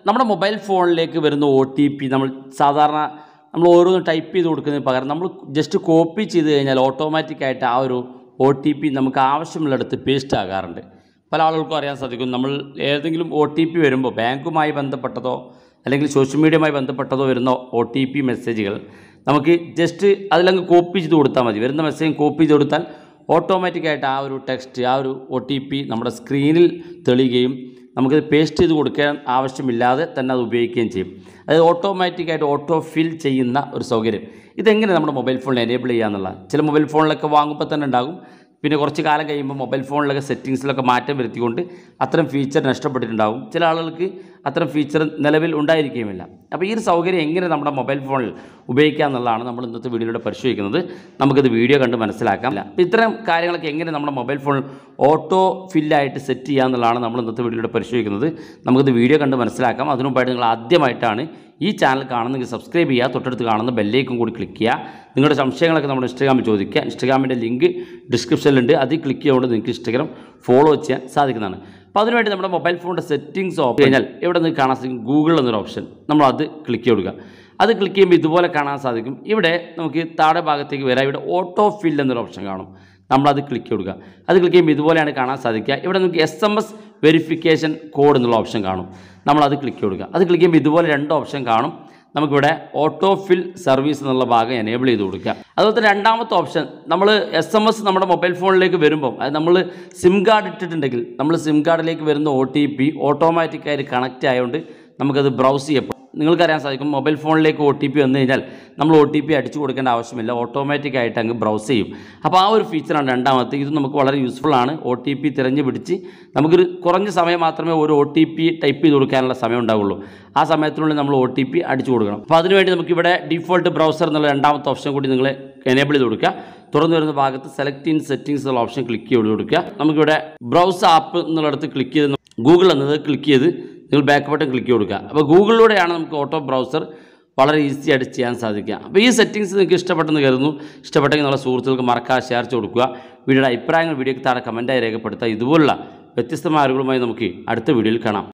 നമ്മുടെ മൊബൈൽ ഫോണിലേക്ക് വരുന്ന ഒ ടി പി നമ്മൾ സാധാരണ നമ്മൾ ഓരോന്ന് ടൈപ്പ് ചെയ്ത് കൊടുക്കുന്നതിന് പകരം നമ്മൾ ജസ്റ്റ് കോപ്പി ചെയ്ത് കഴിഞ്ഞാൽ ഓട്ടോമാറ്റിക്കായിട്ട് ആ ഒരു ഒ ടി പി നമുക്ക് ആവശ്യമുള്ളിടത്ത് പേസ്റ്റ് ആകാറുണ്ട് പല ആളുകൾക്കും അറിയാൻ സാധിക്കും നമ്മൾ ഏതെങ്കിലും ഒ ടി പി വരുമ്പോൾ ബാങ്കുമായി ബന്ധപ്പെട്ടതോ അല്ലെങ്കിൽ സോഷ്യൽ മീഡിയയുമായി ബന്ധപ്പെട്ടതോ വരുന്ന ഒ ടി പി മെസ്സേജുകൾ നമുക്ക് ജസ്റ്റ് അതിലങ്ങ് കോപ്പി ചെയ്ത് കൊടുത്താൽ മതി വരുന്ന മെസ്സേജ് കോപ്പി ചെയ്ത് കൊടുത്താൽ ഓട്ടോമാറ്റിക്കായിട്ട് ആ ഒരു ടെക്സ്റ്റ് ആ ഒരു ഒ ടി പി നമ്മുടെ സ്ക്രീനിൽ തെളിയുകയും നമുക്കത് പേസ്റ്റ് ചെയ്ത് കൊടുക്കാൻ ആവശ്യമില്ലാതെ തന്നെ അത് ഉപയോഗിക്കുകയും ചെയ്യും അത് ഓട്ടോമാറ്റിക്കായിട്ട് ഓട്ടോ ഫിൽ ചെയ്യുന്ന ഒരു സൗകര്യം ഇതെങ്ങനെ നമ്മുടെ മൊബൈൽ ഫോണിൽ എനേബിൾ ചെയ്യുക എന്നുള്ള ചില മൊബൈൽ ഫോണിലൊക്കെ വാങ്ങുമ്പോൾ തന്നെ ഉണ്ടാകും പിന്നെ കുറച്ച് കാലം കഴിയുമ്പോൾ മൊബൈൽ ഫോണിലൊക്കെ സെറ്റിങ്സിലൊക്കെ മാറ്റം വരുത്തിക്കൊണ്ട് അത്തരം ഫീച്ചർ നഷ്ടപ്പെട്ടിട്ടുണ്ടാകും ചില ആളുകൾക്ക് അത്തരം ഫീച്ചർ നിലവിൽ ഉണ്ടായിരിക്കുകയുമില്ല അപ്പോൾ ഈ ഒരു സൗകര്യം എങ്ങനെ നമ്മുടെ മൊബൈൽ ഫോണിൽ ഉപയോഗിക്കാം എന്നുള്ളതാണ് നമ്മൾ ഇന്നത്തെ വീഡിയോയിലൂടെ പരിശോധിക്കുന്നത് നമുക്കിത് വീഡിയോ കണ്ട് മനസ്സിലാക്കാം അപ്പോൾ ഇത്തരം കാര്യങ്ങളൊക്കെ എങ്ങനെ നമ്മുടെ മൊബൈൽ ഫോണിൽ ഓട്ടോ ഫില്ലായിട്ട് സെറ്റ് ചെയ്യുക എന്നുള്ളതാണ് നമ്മൾ ഇന്നത്തെ വീഡിയോയിലൂടെ പരിശോധിക്കുന്നത് നമുക്കിത് വീഡിയോ കണ്ട് മനസ്സിലാക്കാം അതിനുമുമ്പായിട്ട് നിങ്ങൾ ആദ്യമായിട്ടാണ് ഈ ചാനൽ കാണുന്നെങ്കിൽ സബ്സ്ക്രൈബ് ചെയ്യുക തൊട്ടടുത്ത് കാണുന്ന ബെല്ലേക്കും കൂടി ക്ലിക്ക് ചെയ്യുക നിങ്ങളുടെ സംശയങ്ങളൊക്കെ നമ്മുടെ ഇൻസ്റ്റാഗ്രാമിൽ ചോദിക്കുക ഇൻസ്റ്റാഗ്രാമിൻ്റെ ലിങ്ക് ഡിസ്ക്രിപ്ഷനിലുണ്ട് അതിൽ ക്ലിക്ക് ചെയ്തുകൊണ്ട് നിങ്ങൾക്ക് ഇൻസ്റ്റാഗ്രാം ഫോളോ ചെയ്യാൻ സാധിക്കുന്നതാണ് അപ്പോൾ അതിനുവേണ്ടി നമ്മുടെ മൊബൈൽ ഫോണിൻ്റെ സെറ്റിങ്സ് ഓപ്പൺ കഴിഞ്ഞാൽ ഇവിടെ നിന്ന് കാണാൻ സാധിക്കും ഗൂഗിൾ എന്നൊരു ഓപ്ഷൻ നമ്മൾ അത് ക്ലിക്ക് കൊടുക്കുക അത് ക്ലിക്ക് ചെയ്യുമ്പോൾ ഇതുപോലെ കാണാൻ സാധിക്കും ഇവിടെ നമുക്ക് താഴെ ഭാഗത്തേക്ക് വരാം ഇവിടെ ഓട്ടോ ഫിൽ എന്നൊരു ഓപ്ഷൻ കാണും നമ്മളത് ക്ലിക്ക് കൊടുക്കുക അത് ക്ലിക്ക് ചെയ്യുമ്പോൾ ഇതുപോലെയാണ് കാണാൻ സാധിക്കുക ഇവിടെ നമുക്ക് S M S verification code എന്നുള്ള ഓപ്ഷൻ കാണും നമ്മളത് ക്ലിക്ക് കൊടുക്കുക അത് ക്ലിക്ക് ചെയ്യുമ്പോൾ ഇതുപോലെ രണ്ട് ഓപ്ഷൻ കാണും നമുക്കിവിടെ ഓട്ടോ ഫിൽ സർവീസ് എന്നുള്ള ഭാഗം എനേബിൾ ചെയ്ത് കൊടുക്കുക അതുപോലെ തന്നെ രണ്ടാമത്തെ ഓപ്ഷൻ നമ്മൾ എസ് എം എസ് നമ്മുടെ മൊബൈൽ ഫോണിലേക്ക് വരുമ്പം അത് നമ്മൾ സിം കാർഡ് ഇട്ടിട്ടുണ്ടെങ്കിൽ നമ്മൾ സിം കാർഡിലേക്ക് വരുന്ന ഒ ടി പി ഓട്ടോമാറ്റിക്കായിട്ട് കണക്റ്റ് ആയതുകൊണ്ട് നമുക്കത് ബ്രൗസ് ചെയ്യപ്പെടും നിങ്ങൾക്കറിയാൻ സാധിക്കും മൊബൈൽ ഫോണിലേക്ക് ഒ ടി പി വന്നു കഴിഞ്ഞാൽ നമ്മൾ ഒ ടി പി അടിച്ചു കൊടുക്കേണ്ട ആവശ്യമില്ല ഓട്ടോമാറ്റിക്കായിട്ട് അങ്ങ് ബ്രൗസ് ചെയ്യും അപ്പോൾ ആ ഒരു ഫീച്ചറാണ് രണ്ടാമത്തെ ഇത് നമുക്ക് വളരെ യൂസ്ഫുൾ ആണ് ഒ ടി പി തിരഞ്ഞു പിടിച്ച് നമുക്കൊരു കുറഞ്ഞ സമയം മാത്രമേ ഒരു ഒ ടി പി ടൈപ്പ് ചെയ്ത് കൊടുക്കാനുള്ള സമയം ഉണ്ടാവുള്ളൂ ആ സമയത്തിനുള്ളിൽ നമ്മൾ ഒ ടി പി അടിച്ചു കൊടുക്കണം അപ്പോൾ അതിനുവേണ്ടി നമുക്കിവിടെ ഡിഫോൾട്ട് ബ്രൗസർ എന്നുള്ള രണ്ടാമത്തെ ഓപ്ഷൻ കൂടി നിങ്ങൾ എനേബിൾ ചെയ്ത് കൊടുക്കുക തുറന്നു വരുന്ന ഭാഗത്ത് സെലക്ട് ഇൻ സെറ്റിംഗ്സ് എന്നുള്ള ഓപ്ഷൻ ക്ലിക്ക് ചെയ്ത് കൊടുക്കുക നമുക്കിവിടെ ബ്രൗസ് ആപ്പ് എന്നുള്ളിടത്ത് ക്ലിക്ക് ചെയ്ത് ഗൂഗിൾ എന്നത് ക്ലിക്ക് ചെയ്ത് നിങ്ങൾ ബാക്ക് ബട്ടൺ ക്ലിക്ക് കൊടുക്കുക അപ്പോൾ ഗൂഗിളിലൂടെയാണ് നമുക്ക് ഓട്ടോ ബ്രൗസർ വളരെ ഈസി ആയിട്ട് ചെയ്യാൻ സാധിക്കുക അപ്പോൾ ഈ സെറ്റിങ്സ് നിങ്ങൾക്ക് ഇഷ്ടപ്പെട്ടെന്ന് കരുതുന്നു ഇഷ്ടപ്പെട്ടെങ്കിൽ നമ്മുടെ സുഹൃത്തുക്കൾക്ക് മറക്കാതെ ഷെയർ ചെയ്ത് കൊടുക്കുക വീഡിയോയുടെ അഭിപ്രായങ്ങൾ വീഡിയോയ്ക്ക് താഴെ കമൻറ്റായി രേഖപ്പെടുത്തുക ഇതുപോലുള്ള വ്യത്യസ്തമായ അറിവുകളുമായി നമുക്ക് അടുത്ത വീഡിയോയിൽ കാണാം